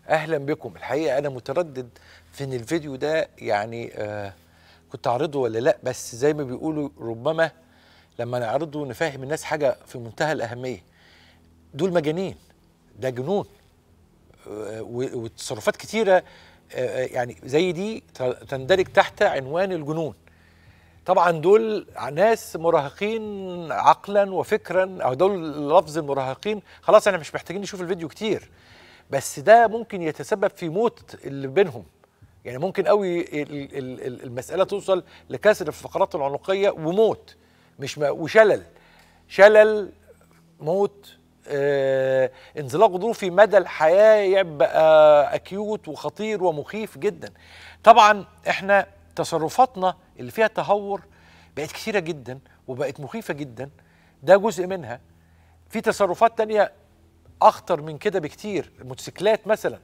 اهلا بكم الحقيقه انا متردد في ان الفيديو ده يعني آه كنت اعرضه ولا لا بس زي ما بيقولوا ربما لما نعرضه نفهم الناس حاجه في منتهى الاهميه دول مجانين ده جنون آه، و- وتصرفات كتيره آه، يعني زي دي ت- تندرج تحت عنوان الجنون طبعا دول ناس مراهقين عقلا وفكرا او دول لفظ المراهقين خلاص احنا مش محتاجين نشوف الفيديو كتير بس ده ممكن يتسبب في موت اللي بينهم يعني ممكن قوي ال- ال- ال- المساله توصل لكسر في الفقرات العنقيه وموت مش م- وشلل شلل موت آه انزلاق ظروفي مدى الحياه يبقى اكيوت وخطير ومخيف جدا طبعا احنا تصرفاتنا اللي فيها تهور بقت كثيره جدا وبقت مخيفه جدا ده جزء منها في تصرفات تانية اخطر من كده بكتير الموتوسيكلات مثلا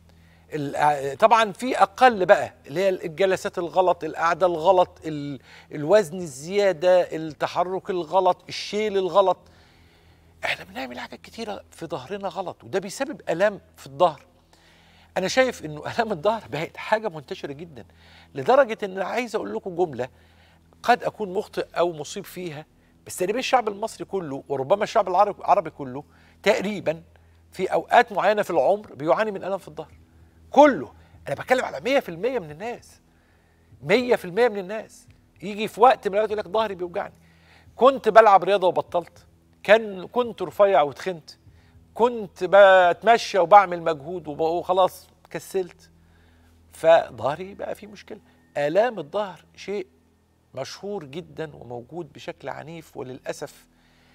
ال- طبعا في اقل بقى اللي هي الجلسات الغلط القعده الغلط ال- الوزن الزياده التحرك الغلط الشيل الغلط احنا بنعمل حاجات كتيره في ظهرنا غلط وده بيسبب الام في الظهر انا شايف انه الام الظهر بقت حاجه منتشره جدا لدرجه ان عايز اقول لكم جمله قد اكون مخطئ او مصيب فيها بس تقريبا الشعب المصري كله وربما الشعب العربي العربي كله تقريبا في اوقات معينه في العمر بيعاني من الم في الظهر كله انا بتكلم على 100% من الناس 100% من الناس يجي في وقت من الاوقات يقول لك ظهري بيوجعني كنت بلعب رياضه وبطلت كان كنت رفيع وتخنت كنت بتمشى وبعمل مجهود وب- وخلاص كسلت فظهري بقى فيه مشكله الام الظهر شيء مشهور جدا وموجود بشكل عنيف وللاسف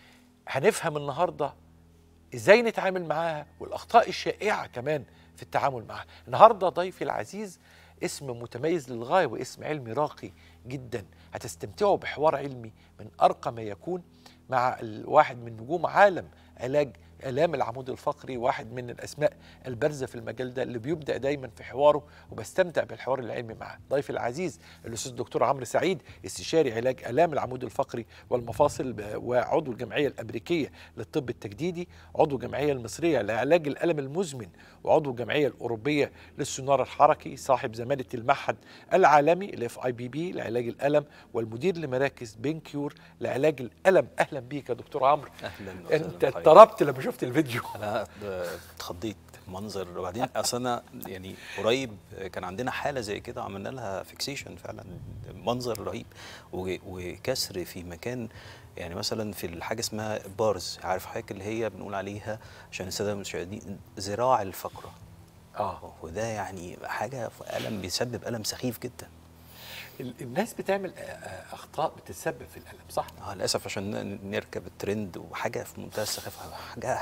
هنفهم النهارده ازاي نتعامل معاها والاخطاء الشائعه كمان في التعامل معاها النهارده ضيفي العزيز اسم متميز للغايه واسم علمي راقي جدا هتستمتعوا بحوار علمي من ارقى ما يكون مع الواحد من نجوم عالم علاج الام العمود الفقري واحد من الاسماء البارزه في المجال ده اللي بيبدع دايما في حواره وبستمتع بالحوار العلمي معاه ضيفي العزيز الاستاذ الدكتور عمرو سعيد استشاري علاج الام العمود الفقري والمفاصل ب- وعضو الجمعيه الامريكيه للطب التجديدي عضو الجمعيه المصريه لعلاج الالم المزمن وعضو الجمعيه الاوروبيه للسونار الحركي صاحب زماله المعهد العالمي الاف اي بي بي لعلاج الالم والمدير لمراكز بينكيور لعلاج الالم اهلا بيك يا دكتور عمرو اهلا وسهلا انت بحضرتك. اضطربت لما شفت الفيديو انا اتخضيت منظر وبعدين اصل انا يعني قريب كان عندنا حاله زي كده عملنا لها فيكسيشن فعلا منظر رهيب و- وكسر في مكان يعني مثلا في الحاجه اسمها بارز عارف حضرتك اللي هي بنقول عليها عشان الساده المشاهدين ذراع الفقره اه وده يعني حاجه الم بيسبب الم سخيف جدا ال- الناس بتعمل آه، آه، اخطاء بتسبب في الالم صح اه للاسف عشان ن- نركب الترند وحاجه في منتهى السخافه حاجه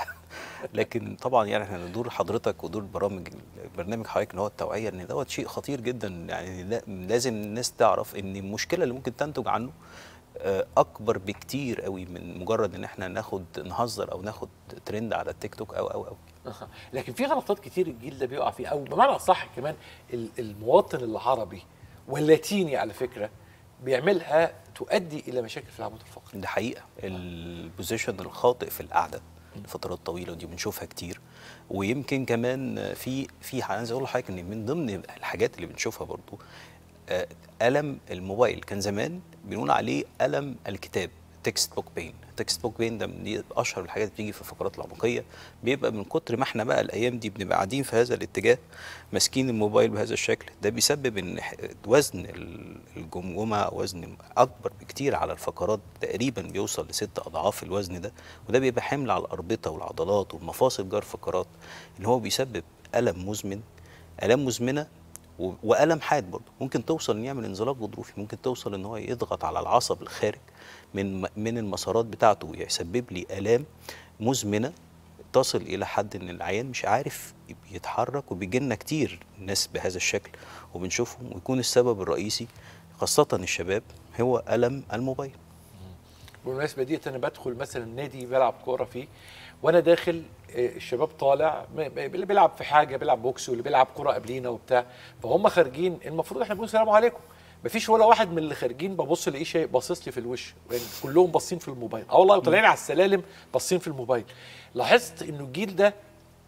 لكن طبعا يعني احنا دور حضرتك ودور برامج برنامج حضرتك اللي هو التوعيه ان دوت شيء خطير جدا يعني لا- لازم الناس تعرف ان المشكله اللي ممكن تنتج عنه آه، اكبر بكتير قوي من مجرد ان احنا ناخد نهزر او ناخد ترند على التيك توك او او او أها. لكن في غلطات كتير الجيل ده بيقع فيها او بمعنى صح كمان ال- المواطن العربي واللاتيني على فكره بيعملها تؤدي الى مشاكل في العمود الفقري ده حقيقه البوزيشن الخاطئ في القعده لفترات طويله ودي بنشوفها كتير ويمكن كمان في في ح- عايز اقول لحضرتك ان من ضمن الحاجات اللي بنشوفها برضو آه، الم الموبايل كان زمان بنقول عليه الم الكتاب تكست بوك بين تكست بوك بين ده من دي اشهر الحاجات اللي بتيجي في الفقرات العنقيه بيبقى من كتر ما احنا بقى الايام دي بنبقى قاعدين في هذا الاتجاه ماسكين الموبايل بهذا الشكل ده بيسبب ان ح- وزن ال- الجمجمه أو وزن اكبر بكتير على الفقرات تقريبا بيوصل لست اضعاف الوزن ده وده بيبقى حمل على الاربطه والعضلات والمفاصل جار الفقرات ان هو بيسبب الم مزمن الام مزمنه و- والم حاد برضه ممكن توصل ان يعمل انزلاق غضروفي ممكن توصل ان هو يضغط على العصب الخارج من م- من المسارات بتاعته ويسبب لي الام مزمنه تصل الى حد ان العيان مش عارف يتحرك وبيجي لنا كتير ناس بهذا الشكل وبنشوفهم ويكون السبب الرئيسي خاصه الشباب هو الم الموبايل بالمناسبه دي انا بدخل مثلا نادي بلعب كوره فيه وانا داخل آه، الشباب طالع م- م- اللي بيلعب في حاجه بيلعب بوكس واللي بيلعب كوره قبلينا وبتاع فهم خارجين المفروض احنا بنقول سلام عليكم مفيش ولا واحد من اللي خارجين ببص الاقيه شيء باصص لي في الوش يعني كلهم باصين في الموبايل اه والله وطالعين على السلالم باصين في الموبايل لاحظت انه الجيل ده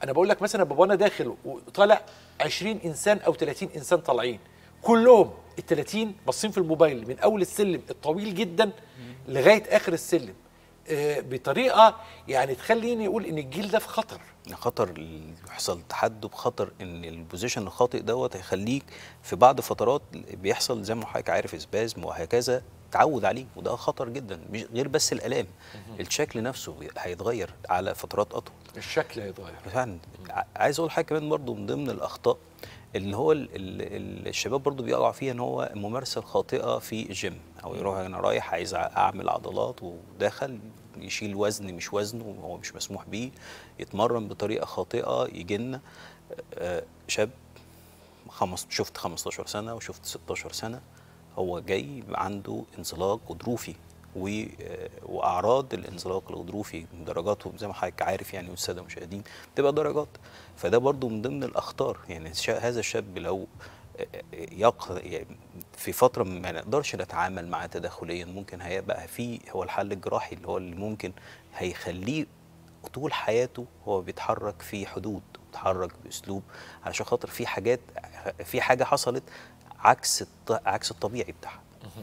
انا بقول لك مثلا بابا انا داخل وطالع 20 انسان او 30 انسان طالعين كلهم ال 30 باصين في الموبايل من اول السلم الطويل جدا لغايه اخر السلم آه، بطريقه يعني تخليني اقول ان الجيل ده في خطر خطر ال- يحصل تحدي بخطر ان البوزيشن الخاطئ دوت هيخليك في بعض فترات بيحصل زي ما حضرتك عارف اسبازم وهكذا تعود عليه وده خطر جدا مش غير بس الالام الشكل نفسه هيتغير على فترات اطول الشكل هيتغير فعلا ع- عايز اقول حاجه كمان برضو من ضمن الاخطاء اللي هو ال ال الشباب برضو بيقعوا فيها ان هو الممارسه الخاطئه في الجيم او يروح انا رايح عايز اعمل عضلات ودخل يشيل وزن مش وزنه وهو مش مسموح بيه يتمرن بطريقه خاطئه يجي لنا آه، شاب خمس شفت 15 سنه وشفت 16 سنه هو جاي عنده انزلاق غضروفي و- آه، واعراض الانزلاق الغضروفي درجاته زي ما حضرتك عارف يعني والساده المشاهدين بتبقى درجات فده برضو من ضمن الاخطار يعني الش- هذا الشاب لو آه، آه، يق يعني في فتره ما نقدرش نتعامل معاه تداخليا ممكن هيبقى في هو الحل الجراحي اللي هو اللي ممكن هيخليه طول حياته هو بيتحرك في حدود بيتحرك باسلوب علشان خاطر في حاجات في حاجه حصلت عكس الط- عكس الطبيعي بتاعها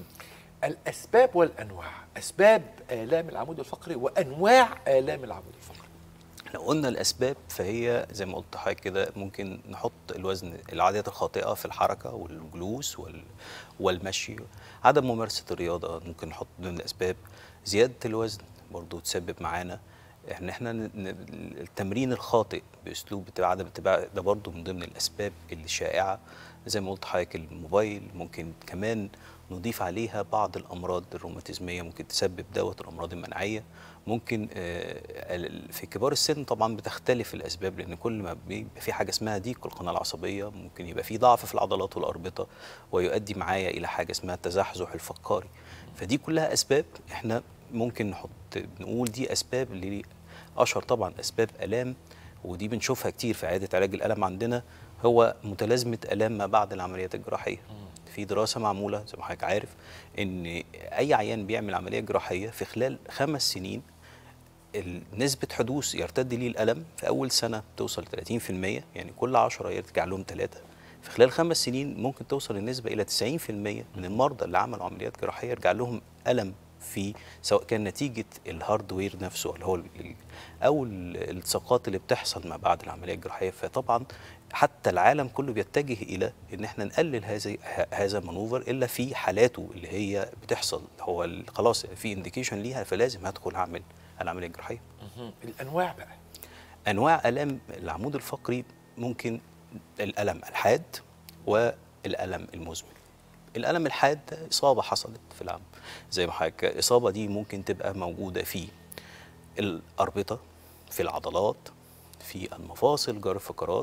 الاسباب والانواع اسباب الام العمود الفقري وانواع الام العمود الفقري لو قلنا الاسباب فهي زي ما قلت لحضرتك كده ممكن نحط الوزن العادات الخاطئه في الحركه والجلوس وال والمشي عدم ممارسه الرياضه ممكن نحط ضمن الاسباب زياده الوزن برضو تسبب معانا ان احنا ن- ن- التمرين الخاطئ باسلوب بتبقى عدم اتباع ده برضو من ضمن الاسباب الشائعه زي ما قلت لحضرتك الموبايل ممكن كمان نضيف عليها بعض الامراض الروماتيزميه ممكن تسبب دوت الامراض المناعيه ممكن آه، ال- في كبار السن طبعا بتختلف الاسباب لان كل ما بيبقى في حاجه اسمها ضيق القناه العصبيه ممكن يبقى في ضعف في العضلات والاربطه ويؤدي معايا الى حاجه اسمها التزحزح الفقاري فدي كلها اسباب احنا ممكن نحط نقول دي اسباب اللي اشهر طبعا اسباب الام ودي بنشوفها كتير في عياده علاج الالم عندنا هو متلازمه الام ما بعد العمليات الجراحيه في دراسه معموله زي ما حضرتك عارف ان اي عيان بيعمل عمليه جراحيه في خلال خمس سنين ال- نسبة حدوث يرتد ليه الألم في أول سنة توصل ل 30% يعني كل 10 يرجع لهم ثلاثة في خلال خمس سنين ممكن توصل النسبة إلى 90% من المرضى اللي عملوا عمليات جراحية يرجع لهم ألم في سواء كان نتيجة الهاردوير نفسه اللي هو ال- ال- أو ال- الالتصاقات اللي بتحصل ما بعد العملية الجراحية فطبعا حتى العالم كله بيتجه إلى إن احنا نقلل هذا هذا المانوفر إلا في حالاته اللي هي بتحصل هو ال- خلاص في انديكيشن ليها فلازم هدخل أعمل العملية الجراحية الانواع بقى انواع الام العمود الفقري ممكن الالم الحاد والالم المزمن الالم الحاد ده اصابه حصلت في العمود زي ما حضرتك الاصابه دي ممكن تبقى موجوده في الاربطه في العضلات في المفاصل جار الفقرات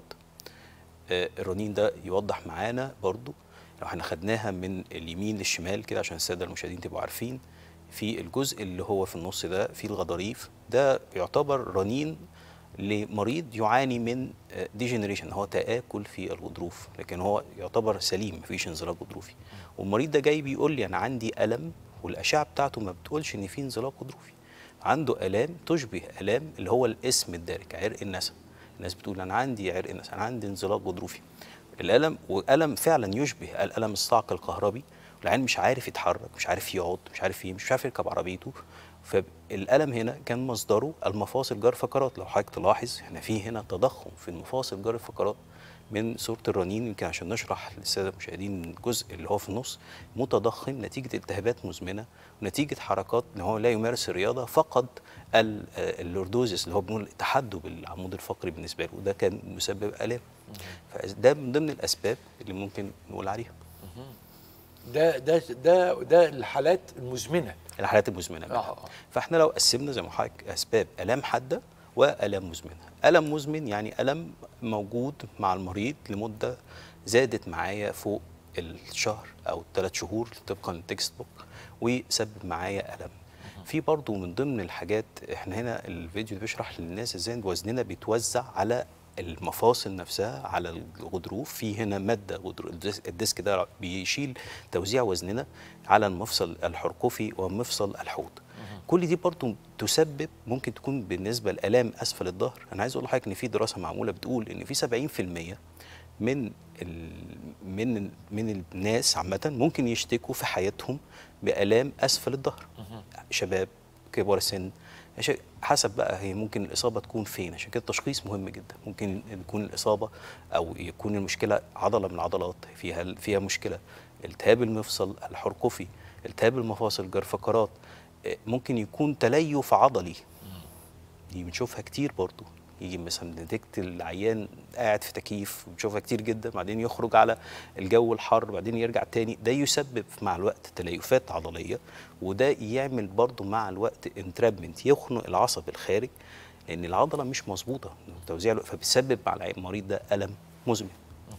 آه، الرنين ده يوضح معانا برضو لو احنا خدناها من اليمين للشمال كده عشان الساده المشاهدين تبقوا عارفين في الجزء اللي هو في النص ده في الغضاريف ده يعتبر رنين لمريض يعاني من ديجنريشن هو تآكل في الغضروف لكن هو يعتبر سليم مفيش انزلاق غضروفي والمريض ده جاي بيقول لي انا عندي الم والاشعه بتاعته ما بتقولش ان في انزلاق غضروفي عنده الام تشبه الام اللي هو الاسم الدارج عرق النسم الناس بتقول انا عندي عرق نسم انا عندي انزلاق غضروفي الالم والم فعلا يشبه الالم الصعق الكهربي والعين مش عارف يتحرك مش عارف يقعد مش عارف يمشي مش عارف يركب عربيته فالالم هنا كان مصدره المفاصل جار الفقرات لو حضرتك تلاحظ احنا في هنا تضخم في المفاصل جار الفقرات من صوره الرنين يمكن عشان نشرح للساده المشاهدين الجزء اللي هو في النص متضخم نتيجه التهابات مزمنه ونتيجه حركات ان هو لا يمارس الرياضه فقد ال- آه، اللوردوزيس اللي هو بنقول تحدب العمود الفقري بالنسبه له وده كان مسبب الام فده من ضمن الاسباب اللي ممكن نقول عليها ده ده ده ده الحالات المزمنه الحالات المزمنه بقى. آه، آه. فاحنا لو قسمنا زي ما حضرتك اسباب الام حاده والام مزمنه الم مزمن يعني الم موجود مع المريض لمده زادت معايا فوق الشهر او الثلاث شهور طبقا للتكست بوك وسبب معايا الم في برضو من ضمن الحاجات احنا هنا الفيديو بيشرح للناس ازاي وزننا بيتوزع على المفاصل نفسها على الغضروف في هنا ماده غضروف الديس- الديسك ده بيشيل توزيع وزننا على المفصل الحرقفي ومفصل الحوض كل دي برضو تسبب ممكن تكون بالنسبه لالام اسفل الظهر انا عايز اقول لحضرتك ان في دراسه معموله بتقول ان في 70% من ال من ال من الناس عامه ممكن يشتكوا في حياتهم بالام اسفل الظهر شباب كبار السن عشان- حسب بقى هي ممكن الاصابه تكون فين عشان كده التشخيص مهم جدا ممكن يكون الاصابه او يكون المشكله عضله من العضلات فيها فيها مشكله التهاب المفصل الحرقفي التهاب المفاصل جرف فقرات آه، ممكن يكون تليف عضلي دي بنشوفها كتير برضو يجي مثلا نتيجة العيان قاعد في تكييف بنشوفها كتير جدا بعدين يخرج على الجو الحر بعدين يرجع تاني ده يسبب مع الوقت تليفات عضلية وده يعمل برضو مع الوقت انترابمنت يخنق العصب الخارج لأن العضلة مش مظبوطة توزيع الوقت فبيسبب مع العي- المريض ده ألم مزمن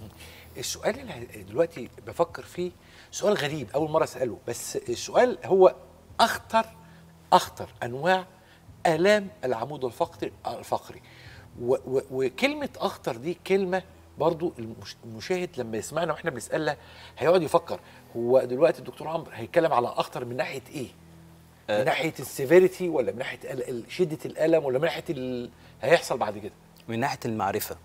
السؤال اللي دلوقتي بفكر فيه سؤال غريب اول مره اساله بس السؤال هو اخطر اخطر انواع الام العمود الفقري الفقري و و وكلمه اخطر دي كلمه برضو المش- المشاهد لما يسمعنا واحنا بنسالها هيقعد يفكر هو دلوقتي الدكتور عمرو هيتكلم على اخطر من ناحيه ايه؟ من ناحيه السيفيريتي ولا من ناحيه ال- ال- شده الالم ولا من ناحيه ال- هيحصل بعد كده؟ من ناحيه المعرفه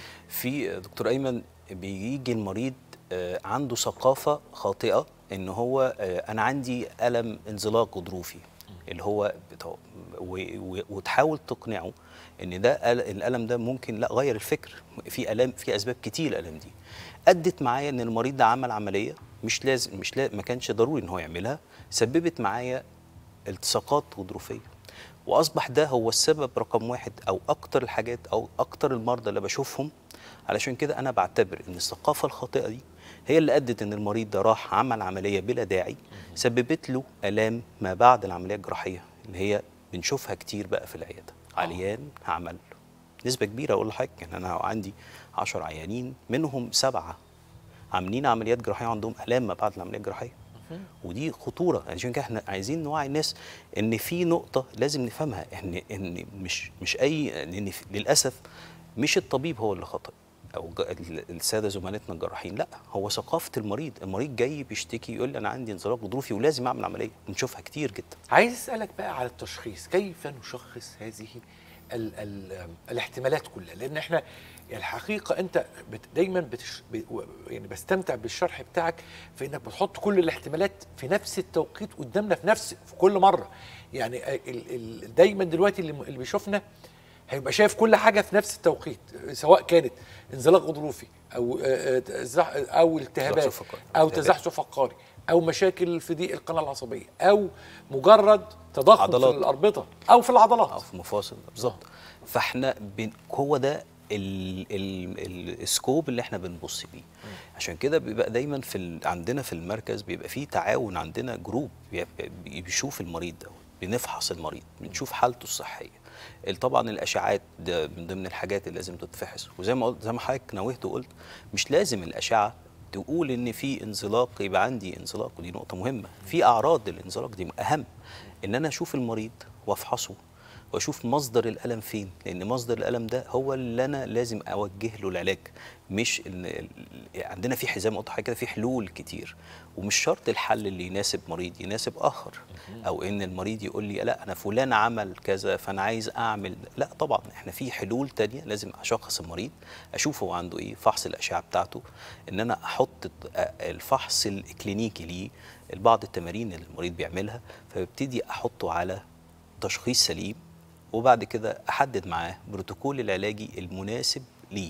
في دكتور ايمن بيجي المريض آه، عنده ثقافه خاطئه ان هو آه، انا عندي الم انزلاق غضروفي اللي هو بتاع- و- و- وتحاول تقنعه ان ده ال- الالم ده ممكن لا غير الفكر في الام في اسباب كتير الالم دي ادت معايا ان المريض ده عمل عمليه مش لازم مش لا ما كانش ضروري ان هو يعملها سببت معايا التصاقات غضروفيه واصبح ده هو السبب رقم واحد او اكتر الحاجات او اكتر المرضى اللي بشوفهم علشان كده انا بعتبر ان الثقافه الخاطئه دي هي اللي ادت ان المريض ده راح عمل عمليه بلا داعي سببت له الام ما بعد العمليه الجراحيه اللي هي بنشوفها كتير بقى في العياده عيان عمل نسبه كبيره اقول لحضرتك يعني انا عندي 10 عيانين منهم سبعه عاملين عمليات جراحيه عندهم الام ما بعد العمليه الجراحيه ودي خطوره عشان كده احنا عايزين نوعي الناس ان في نقطه لازم نفهمها ان ان مش مش اي ان في- للاسف مش الطبيب هو اللي خطأ او ج- ال- الساده زملائنا الجراحين لا هو ثقافه المريض المريض جاي بيشتكي يقول لي انا عندي انزلاق غضروفي ولازم اعمل عمليه بنشوفها كتير جدا عايز اسالك بقى على التشخيص كيف نشخص هذه ال ال الاحتمالات كلها لان احنا الحقيقه انت بت دايما بتش ب و- يعني بستمتع بالشرح بتاعك في انك بتحط كل الاحتمالات في نفس التوقيت قدامنا في نفس في كل مره يعني ال ال دايما دلوقتي اللي, اللي بيشوفنا هيبقى شايف كل حاجه في نفس التوقيت سواء كانت انزلاق غضروفي او آه، آه، زح- او التهابات تزحزح فقري. او التهابات. تزحزح فقاري او مشاكل في ضيق القناه العصبيه او مجرد تضخم عضلات. في الاربطه او في العضلات او في مفاصل بالظبط فاحنا بن... هو ده ال... ال... ال... السكوب اللي احنا بنبص بيه عشان كده بيبقى دايما في ال... عندنا في المركز بيبقى فيه تعاون عندنا جروب بي- بي- بيشوف المريض ده بنفحص المريض بنشوف حالته الصحيه ال- طبعا الاشعاعات ده من ضمن الحاجات اللي لازم تتفحص وزي ما قلت زي ما حضرتك نوهت وقلت مش لازم الاشعه تقول ان في انزلاق يبقى عندي انزلاق ودي نقطه مهمه في اعراض الانزلاق دي اهم ان انا اشوف المريض وافحصه واشوف مصدر الالم فين لان مصدر الالم ده هو اللي انا لازم اوجه له العلاج مش ان ال- عندنا في زي ما قلت حاجه كده في حلول كتير ومش شرط الحل اللي يناسب مريض يناسب اخر او ان المريض يقول لي لا انا فلان عمل كذا فانا عايز اعمل لا طبعا احنا في حلول تانية لازم اشخص المريض اشوف هو عنده ايه فحص الاشعه بتاعته ان انا احط الفحص الكلينيكي ليه بعض التمارين اللي المريض بيعملها فببتدي احطه على تشخيص سليم وبعد كده احدد معاه بروتوكول العلاجي المناسب ليه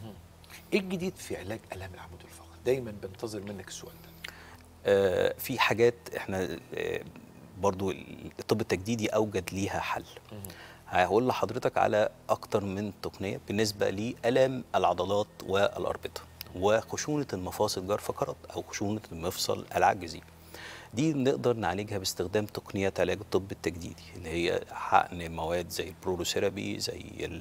ايه الجديد في علاج الام العمود الفقري دايما بنتظر منك السؤال ده آه في حاجات احنا آه برضو الطب التجديدي اوجد ليها حل هقول لحضرتك على اكتر من تقنيه بالنسبه لالام العضلات والاربطه وخشونه المفاصل جرف فقرات او خشونه المفصل العجزي دي نقدر نعالجها باستخدام تقنيات علاج الطب التجديدي اللي هي حقن مواد زي البروروثيرابي زي ال-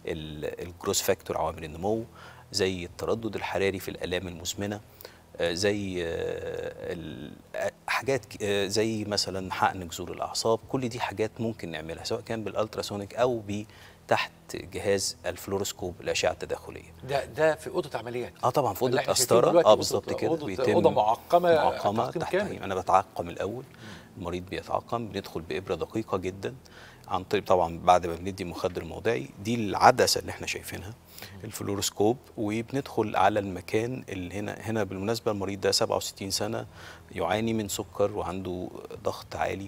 ال- الجروس فاكتور عوامل النمو زي التردد الحراري في الالام المزمنه آه، زي آه، ال- آه، حاجات ك- آه، زي مثلا حقن جذور الاعصاب كل دي حاجات ممكن نعملها سواء كان بالالتراسونيك او تحت جهاز الفلوروسكوب الاشعه التداخليه ده ده في اوضه عمليات اه طبعا في اللي اوضه احنا شايفين قسطره دلوقتي اه أوضة- بالظبط كده أوضة- أوضة معقمة معقمه تعقيم تحت كامل. عين. انا بتعقم الاول المريض بيتعقم بندخل بابره دقيقه جدا عن طريق طبعا بعد ما بندي مخدر موضعي دي العدسه اللي احنا شايفينها الفلوروسكوب وبندخل على المكان اللي هنا هنا بالمناسبه المريض ده 67 سنه يعاني من سكر وعنده ضغط عالي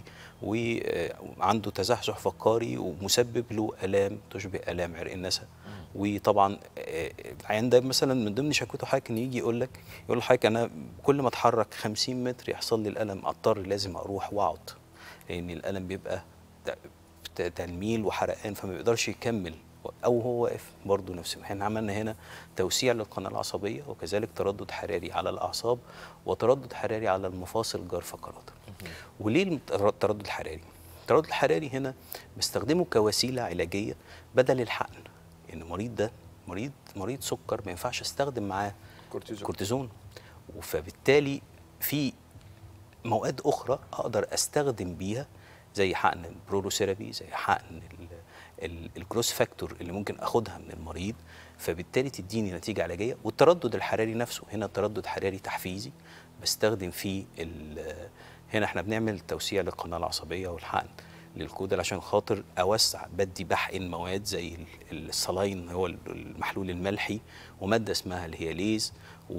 وعنده تزحزح فقاري ومسبب له الام تشبه الام عرق النسا وطبعا آه، العيان ده مثلا من ضمن شكوته حضرتك ان يجي يقول لك يقول لحضرتك انا كل ما اتحرك 50 متر يحصل لي الالم اضطر لازم اروح واقعد لان الالم بيبقى ت- ت- تنميل وحرقان فما بيقدرش يكمل او هو واقف برضه نفس احنا عملنا هنا توسيع للقناه العصبيه وكذلك تردد حراري على الاعصاب وتردد حراري على المفاصل جار فقرات وليه المت- التردد الحراري التردد الحراري هنا بستخدمه كوسيله علاجيه بدل الحقن ان المريض ده مريض مريض سكر ما ينفعش استخدم معاه كورتيزون. كورتيزون فبالتالي في مواد اخرى اقدر استخدم بيها زي حقن البرولوثيرابي زي حقن ال- ال- الجروس فاكتور اللي ممكن اخدها من المريض فبالتالي تديني نتيجه علاجيه والتردد الحراري نفسه هنا تردد حراري تحفيزي بستخدم فيه ال- هنا احنا بنعمل توسيع للقناه العصبيه والحقن للكودل عشان خاطر اوسع بدي بحقن مواد زي ال- الصلاين هو ال- المحلول الملحي وماده اسمها الهياليز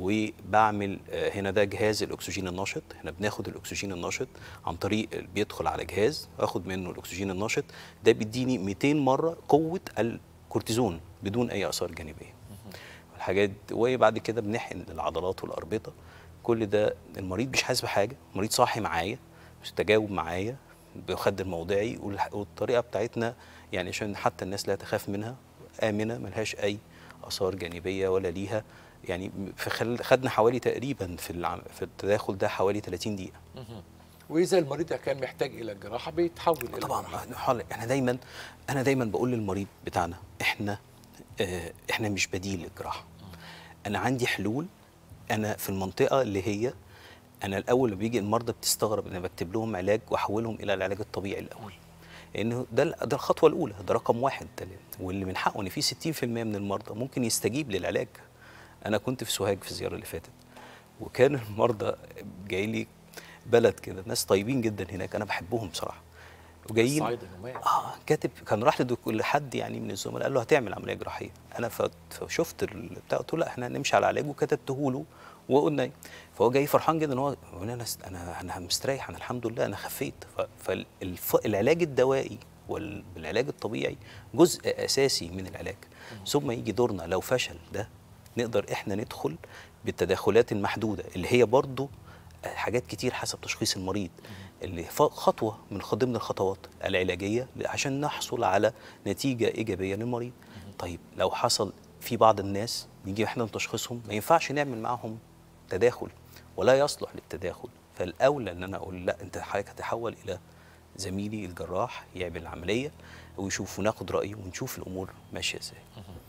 وبعمل آه، هنا ده جهاز الاكسجين النشط هنا بناخد الاكسجين النشط عن طريق بيدخل على جهاز اخد منه الاكسجين النشط ده بيديني 200 مره قوه الكورتيزون بدون اي اثار جانبيه الحاجات وبعد كده بنحقن العضلات والاربطه كل ده المريض مش حاسس بحاجه المريض صاحي معايا مستجاوب معايا بخدر موضعي والح- والطريقه بتاعتنا يعني عشان حتى الناس لا تخاف منها امنه ملهاش اي اثار جانبيه ولا ليها يعني في خل... خدنا حوالي تقريبا في العم... في التداخل ده حوالي 30 دقيقه واذا المريض كان محتاج الى الجراحه بيتحول الى طبعا الجراحة. حال- احنا دايما انا دايما بقول للمريض بتاعنا احنا اه احنا مش بديل للجراحه انا عندي حلول انا في المنطقه اللي هي انا الاول لما بيجي المرضى بتستغرب ان انا بكتب لهم علاج واحولهم الى العلاج الطبيعي الاول لانه ده ال- ده الخطوه الاولى ده رقم واحد ده اللي- واللي من حقه ان في 60% من المرضى ممكن يستجيب للعلاج انا كنت في سوهاج في الزياره اللي فاتت وكان المرضى جاي لي بلد كده ناس طيبين جدا هناك انا بحبهم بصراحه وجايين الصعيد النماية. اه كاتب كان راح لدك- لحد يعني من الزملاء قال له هتعمل عمليه جراحيه انا ف- فشفت ال- بتاع قلت له لا احنا هنمشي على علاج وكتبته له وقلنا إيه. فهو جاي فرحان جدا ان هو هو انا س- انا انا مستريح انا الحمد لله انا خفيت فالعلاج الدوائي والعلاج الطبيعي جزء اساسي من العلاج ثم يجي دورنا لو فشل ده نقدر احنا ندخل بالتدخلات المحدوده اللي هي برضو حاجات كتير حسب تشخيص المريض اللي ف- خطوه من خ- ضمن الخطوات العلاجيه عشان نحصل على نتيجه ايجابيه للمريض طيب لو حصل في بعض الناس نيجي احنا نتشخصهم ما ينفعش نعمل معاهم تداخل ولا يصلح للتداخل فالاولى ان انا اقول لا انت حضرتك هتحول الى زميلي الجراح يعمل العمليه ويشوف وناخد رايه ونشوف الامور ماشيه ازاي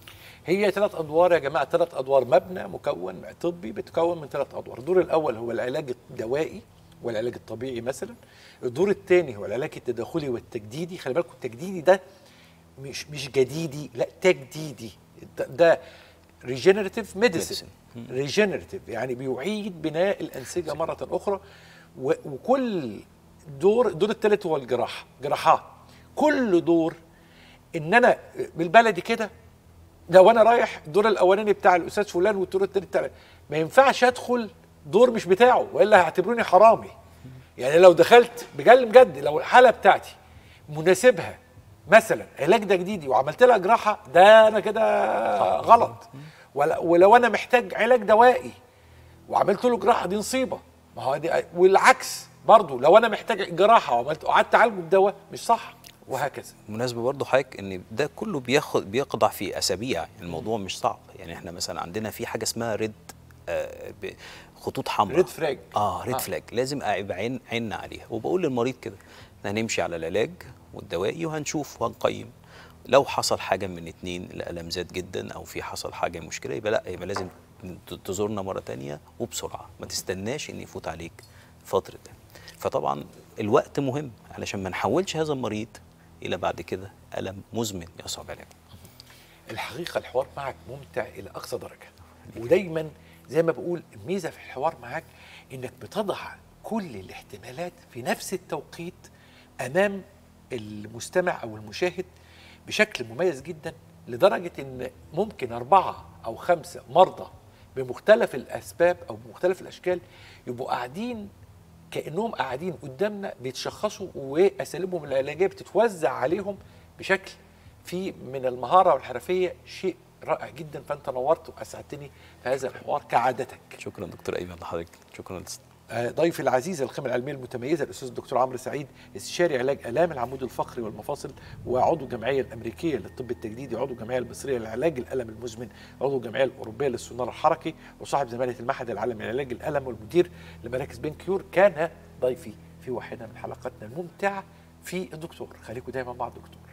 هي ثلاث ادوار يا جماعه ثلاث ادوار مبنى مكون طبي بيتكون من ثلاث ادوار الدور الاول هو العلاج الدوائي والعلاج الطبيعي مثلا الدور الثاني هو العلاج التداخلي والتجديدي خلي بالكم التجديدي ده مش مش جديدي لا تجديدي ده- ده ريجنريتيف ميديسن ريجنريتيف يعني بيعيد بناء الانسجه مره اخرى و- وكل دور الدور الثالث هو الجراحه جراحات كل دور ان انا بالبلدي كده لو انا رايح الدور الاولاني بتاع الاستاذ فلان والدور الثاني بتاع ما ينفعش ادخل دور مش بتاعه والا هيعتبروني حرامي يعني لو دخلت بجد بجد لو الحاله بتاعتي مناسبها مثلا علاج تجديدي وعملت لها جراحه ده انا كده غلط ولا- ولو انا محتاج علاج دوائي وعملت له جراحه دي نصيبه ما هو دي والعكس برضو لو انا محتاج جراحه وعملت قعدت اعالجه بدواء مش صح وهكذا بالمناسبه برضه حضرتك ان ده كله بياخد بيقضع في اسابيع الموضوع مش صعب يعني احنا مثلا عندنا في حاجه اسمها ريد آه ب- خطوط حمراء ريد فلاج. اه ريد آه. آه. فلاج لازم ابقى عين عيننا عليها وبقول للمريض كده احنا هنمشي على العلاج والدوائي وهنشوف وهنقيم لو حصل حاجه من اتنين الالم زاد جدا او في حصل حاجه مشكله يبقى لا يبقى لازم ت- تزورنا مره تانية وبسرعه ما تستناش ان يفوت عليك فتره ده فطبعا الوقت مهم علشان ما نحولش هذا المريض الى بعد كده الم مزمن يصعب علاجه الحقيقه الحوار معك ممتع الى اقصى درجه ودايما زي ما بقول الميزه في الحوار معك انك بتضع كل الاحتمالات في نفس التوقيت امام المستمع او المشاهد بشكل مميز جدا لدرجه ان ممكن اربعه او خمسه مرضى بمختلف الاسباب او بمختلف الاشكال يبقوا قاعدين كانهم قاعدين قدامنا بيتشخصوا واساليبهم العلاجيه بتتوزع عليهم بشكل في من المهاره والحرفيه شيء رائع جدا فانت نورت واسعدتني في هذا الحوار كعادتك. شكرا دكتور ايمن لحضرتك شكرا آه، ضيفي العزيز القيمه العلميه المتميزه الاستاذ الدكتور عمرو سعيد استشاري علاج الام العمود الفقري والمفاصل وعضو الجمعيه الامريكيه للطب التجديدي عضو الجمعيه المصريه لعلاج الالم المزمن عضو الجمعيه الاوروبيه للسونار الحركي وصاحب زماله المعهد العالمي لعلاج الالم والمدير لمراكز بين كيور كان ضيفي في واحده من حلقاتنا الممتعه في الدكتور خليكم دايما مع الدكتور